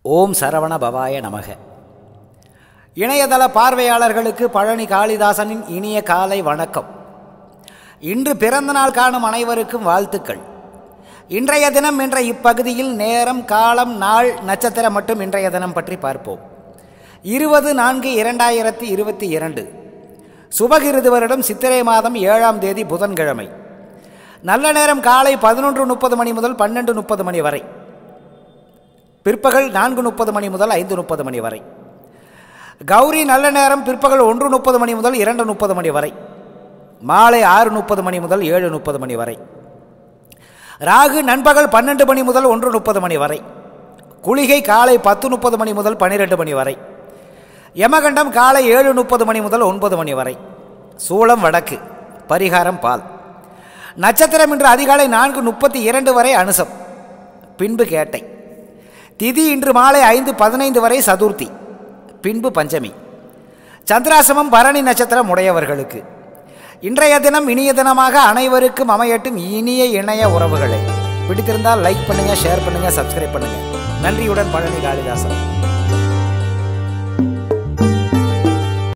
ஓம் சரவண பவாய நமக இணையதள பார்வையாளர்களுக்கு பழனி காளிதாசனின் இனிய காலை வணக்கம் இன்று பிறந்தநாள் காணும் அனைவருக்கும் வாழ்த்துக்கள் இன்றைய தினம் என்ற இப்பகுதியில் நேரம் காலம் நாள் நட்சத்திரம் மற்றும் இன்றைய தினம் பற்றி பார்ப்போம் இருபது நான்கு இரண்டாயிரத்தி இருபத்தி இரண்டு சுபகிருது வருடம் சித்திரை மாதம் ஏழாம் தேதி புதன்கிழமை நல்ல நேரம் காலை பதினொன்று முப்பது மணி முதல் பன்னெண்டு முப்பது மணி வரை பிற்பகல் நான்கு முப்பது மணி முதல் ஐந்து முப்பது மணி வரை கௌரி நல்ல நேரம் பிற்பகல் ஒன்று முப்பது மணி முதல் இரண்டு முப்பது மணி வரை மாலை ஆறு முப்பது மணி முதல் ஏழு முப்பது மணி வரை ராகு நண்பகல் பன்னெண்டு மணி முதல் ஒன்று முப்பது மணி வரை குளிகை காலை பத்து முப்பது மணி முதல் பன்னிரெண்டு மணி வரை யமகண்டம் காலை ஏழு முப்பது மணி முதல் ஒன்பது மணி வரை சூளம் வடக்கு பரிகாரம் பால் நட்சத்திரம் இன்று அதிகாலை நான்கு முப்பத்தி இரண்டு வரை அனுசம் பின்பு கேட்டை திதி இன்று மாலை ஐந்து பதினைந்து வரை சதுர்த்தி பின்பு பஞ்சமி சந்திராசிரமம் பரணி நட்சத்திரம் உடையவர்களுக்கு இன்றைய தினம் இனிய தினமாக அனைவருக்கும் அமையட்டும் இனிய இணைய உறவுகளை பிடித்திருந்தால் லைக் பண்ணுங்க ஷேர் பண்ணுங்க சப்ஸ்கிரைப் பண்ணுங்க நன்றியுடன் பழனி காளிதாசன்